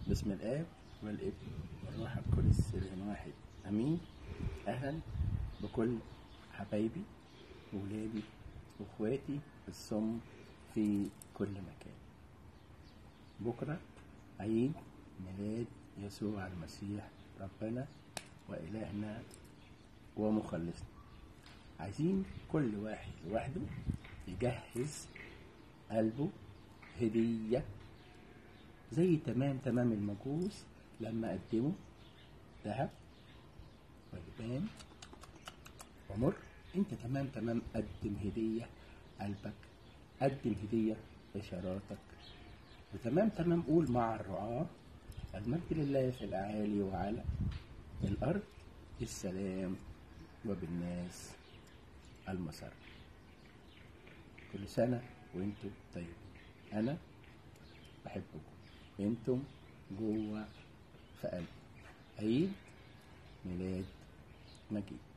بسم الآب والابن والروح القدس إله واحد أمين أهلا بكل حبايبي وولادي وإخواتي الصم في كل مكان بكرة عيد ميلاد يسوع المسيح ربنا وإلهنا ومخلصنا عايزين كل واحد لوحده يجهز قلبه هدية زي تمام تمام المجوس لما قدموا ذهب ولبان ومر انت تمام تمام قدم هدية قلبك قدم هدية إشاراتك وتمام تمام قول مع الرعاة المجد لله في الأعالي وعلى الأرض السلام وبالناس المسر كل سنة وانتم طيبين أنا بحبكم انتم جوه في قلبي عيد ميلاد مجيد